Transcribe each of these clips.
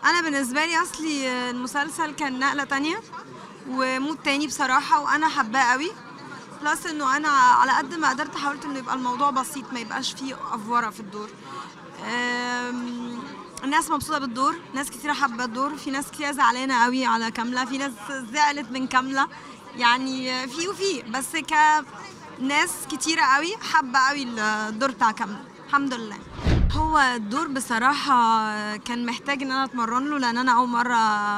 انا بالنسبه لي اصلي المسلسل كان نقله تانية ومود تاني بصراحه وانا حباه قوي بلس انه انا على قد ما قدرت حاولت انه يبقى الموضوع بسيط ما يبقاش فيه افوره في الدور أم، الناس مبسوطه بالدور ناس كتير حابه الدور في ناس كتير زعلانه قوي على كامله في ناس زعلت من كامله يعني في وفي بس كناس كتيره قوي حابه قوي الدور بتاع كامله الحمد لله هو الدور بصراحة كان محتاج ان انا اتمرن له لان انا اول مرة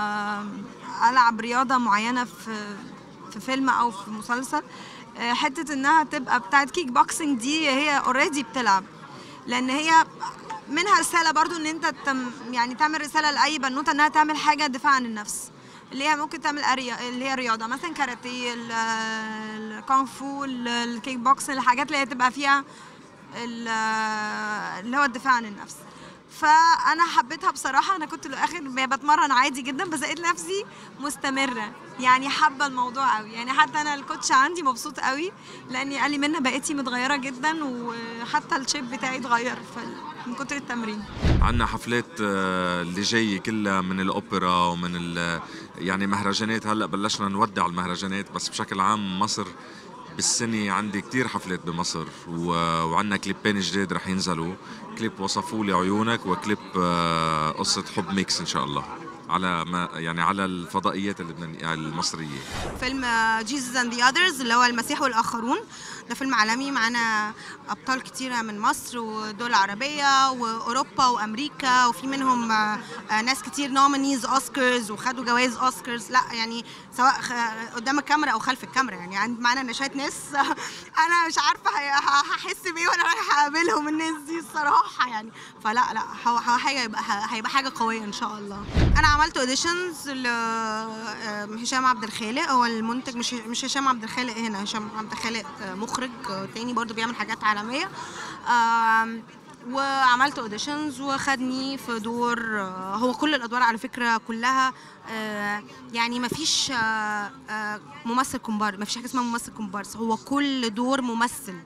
العب رياضة معينة في في فيلم او في مسلسل حتة انها تبقى بتاعت كيك بوكسنج دي هي اوريدي بتلعب لان هي منها رسالة برضو ان انت تم يعني تعمل رسالة لاي بنوتة انها تعمل حاجة دفاع عن النفس اللي هي ممكن تعمل أري- اللي هي رياضة مثلا كاراتيه ال- الكونغ فو ال- الكيك بوكسنج الحاجات اللي هي تبقى فيها ال- اللي هو الدفاع عن النفس فانا حبيتها بصراحه انا كنت الاخر بتمرن عادي جدا بس لقيت نفسي مستمره يعني حابه الموضوع قوي يعني حتى انا الكوتش عندي مبسوط قوي لاني قال لي منى بقيتي متغيره جدا وحتى الشيب بتاعي اتغير ف- من كتر التمرين عندنا حفلات آه، اللي جايه كلها من الاوبرا ومن ال- يعني مهرجانات هلا بلشنا نودع المهرجانات بس بشكل عام مصر بالسنة عندي كتير حفلات بمصر و... وعندنا كليبين جداد رح ينزلوا كليب وصفوا لي عيونك وكليب آه، قصة حب ميكس إن شاء الله على ما يعني على الفضائيات اللبنانية المصرية فيلم جيسس اند ذا اذرز اللي هو المسيح والاخرون ده فيلم عالمي معانا ابطال كتيره من مصر ودول عربيه واوروبا وامريكا وفي منهم آه، آه، ناس كتير نومينيز اوسكارز وخدوا جوائز اوسكارز لا يعني سواء خ- قدام الكاميرا او خلف الكاميرا يعني عند معانا نشات ناس انا مش عارفه هي- ه- هحس بايه وانا رايحه اقابلهم الناس دي الصراحه يعني فلا لا هو هو حاجه هيبقى هيبقى حاجه قويه ان شاء الله انا عملت اوديشنز لهشام عبد الخالق هو المنتج مش مش هشام عبد الخالق هنا هشام عبد الخالق آه، مخرج آه، تاني برضو بيعمل حاجات عالميه آم، وعملت اوديشنز وخدني في دور آه، هو كل الادوار على فكره كلها آه، يعني ما فيش ممثل كومبار ما فيش حاجه اسمها ممثل كومبارس هو كل دور ممثل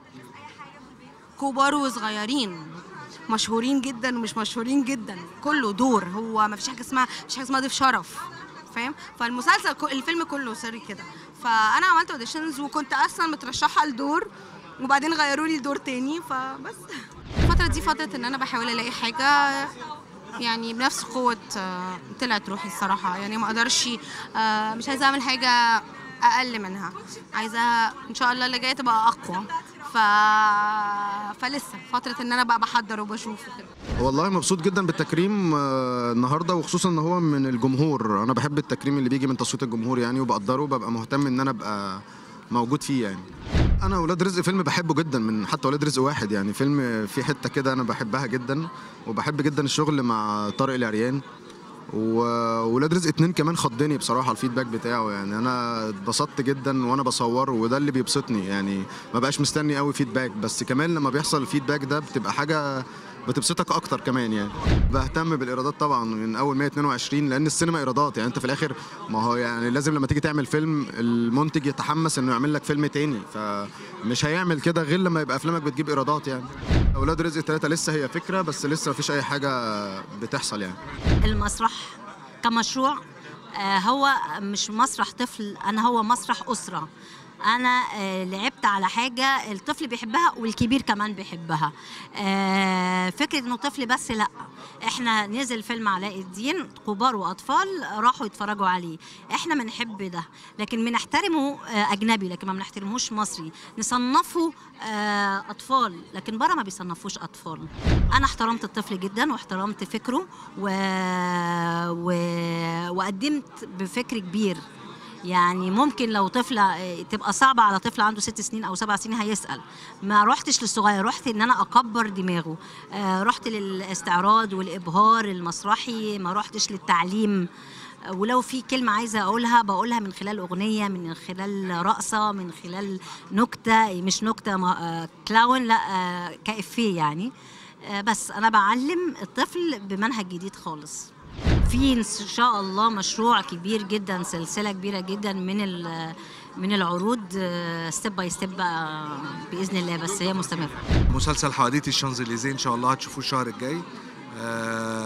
كبار وصغيرين مشهورين جدا ومش مشهورين جدا كله دور هو ما فيش حاجه اسمها مفيش حاجه اسمها ضيف شرف فاهم فالمسلسل كو- الفيلم كله سري كده فانا عملت اوديشنز وكنت اصلا مترشحه لدور وبعدين غيروا لي لدور تاني فبس الفتره دي فتره ان انا بحاول الاقي حاجه يعني بنفس قوة آه، طلعت روحي الصراحة يعني ما اقدرش آه، مش عايزة اعمل حاجة اقل منها عايزة ان شاء الله اللي جاية تبقى اقوى ف... فلسه فترة ان انا بقى بحضر وبشوف وكده والله مبسوط جدا بالتكريم آه، النهارده وخصوصا ان هو من الجمهور انا بحب التكريم اللي بيجي من تصويت الجمهور يعني وبقدره ببقى مهتم ان انا ابقى موجود فيه يعني انا ولاد رزق فيلم بحبه جدا من حتى ولاد رزق واحد يعني فيلم فيه حته كده انا بحبها جدا وبحب جدا الشغل مع طارق العريان وولاد رزق اتنين كمان خضني بصراحه الفيدباك بتاعه يعني انا اتبسطت جدا وانا بصور وده اللي بيبسطني يعني ما بقاش مستني قوي فيدباك بس كمان لما بيحصل الفيدباك ده بتبقى حاجه بتبسطك اكتر كمان يعني بهتم بالايرادات طبعا من اول 122 لان السينما ايرادات يعني انت في الاخر ما هو يعني لازم لما تيجي تعمل فيلم المنتج يتحمس انه يعمل لك فيلم تاني فمش هيعمل كده غير لما يبقى افلامك بتجيب ايرادات يعني اولاد رزق ثلاثة لسه هي فكره بس لسه مفيش اي حاجه بتحصل يعني المسرح كمشروع آه، هو مش مسرح طفل انا هو مسرح اسره انا آه، لعبت على حاجه الطفل بيحبها والكبير كمان بيحبها آه، فكره انه طفل بس لا احنا نزل فيلم علاء الدين كبار واطفال راحوا يتفرجوا عليه احنا بنحب ده لكن بنحترمه آه، اجنبي لكن ما بنحترموش مصري نصنفه آه، اطفال لكن بره ما بيصنفوش اطفال انا احترمت الطفل جدا واحترمت فكره و... و... وقدمت بفكر كبير يعني ممكن لو طفله آه، تبقى صعبه على طفل عنده ست سنين او سبع سنين هيسال ما رحتش للصغير رحت ان انا اكبر دماغه آه، رحت للاستعراض والابهار المسرحي ما رحتش للتعليم آه، ولو في كلمة عايزة أقولها بقولها من خلال أغنية من خلال رقصة من خلال نكتة مش نكتة ما- آه، كلاون لا آه، كإفيه يعني آه، بس أنا بعلم الطفل بمنهج جديد خالص في ان شاء الله مشروع كبير جدا سلسله كبيره جدا من ال- من العروض ستيب باي ستيب باذن الله بس هي مستمره مسلسل حواديت الشانزليزيه ان شاء الله هتشوفوه الشهر الجاي آه،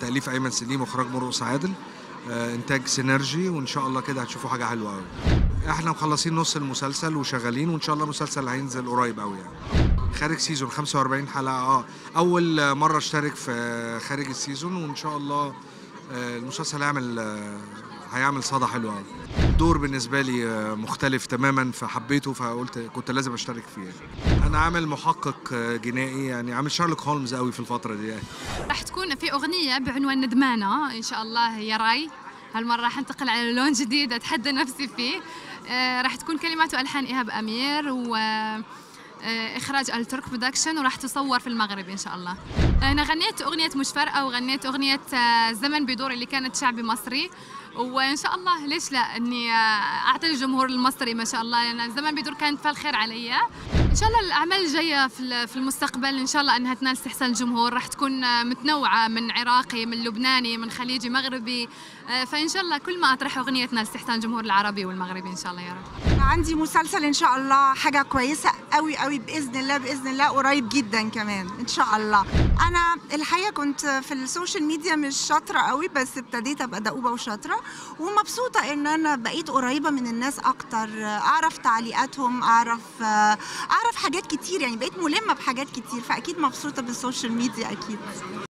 تاليف ايمن سليم واخراج مرقص عادل آه، انتاج سينرجي وان شاء الله كده هتشوفوا حاجه حلوه قوي احنا مخلصين نص المسلسل وشغالين وان شاء الله المسلسل هينزل قريب قوي يعني خارج سيزون 45 حلقه اه اول مره اشترك في خارج السيزون وان شاء الله آه، المسلسل هيعمل آه، هيعمل صدى حلو قوي الدور بالنسبه لي آه، مختلف تماما فحبيته فقلت كنت لازم اشترك فيه انا عامل محقق آه، جنائي يعني عامل شارلوك هولمز قوي في الفتره دي يعني. راح تكون في أغنية بعنوان ندمانة إن شاء الله يا راي هالمرة راح انتقل على لون جديد أتحدى نفسي فيه آه، راح تكون كلمات وألحان إيهاب أمير و آه، إخراج الترك برودكشن وراح تصور في المغرب إن شاء الله أنا غنيت أغنية مش فارقة وغنيت أغنية آه، زمن بدور اللي كانت شعبي مصري وإن شاء الله ليش لا إني آه، أعطي الجمهور المصري ما شاء الله لأن زمن بدور كانت فالخير علي ان شاء الله الاعمال الجايه في ال- في المستقبل ان شاء الله انها تنال استحسان الجمهور راح تكون آه، متنوعه من عراقي من لبناني من خليجي مغربي آه، فان شاء الله كل ما اطرح اغنيه تنال استحسان الجمهور العربي والمغربي ان شاء الله يا رب عندي مسلسل ان شاء الله حاجه كويسه قوي قوي باذن الله باذن الله قريب جدا كمان ان شاء الله انا الحقيقه كنت في السوشيال ميديا مش شاطره قوي بس ابتديت ابقى دؤوبه وشاطره ومبسوطه ان انا بقيت قريبه من الناس اكتر اعرف تعليقاتهم اعرف اعرف حاجات كتير يعني بقيت ملمه بحاجات كتير فاكيد مبسوطه بالسوشيال ميديا اكيد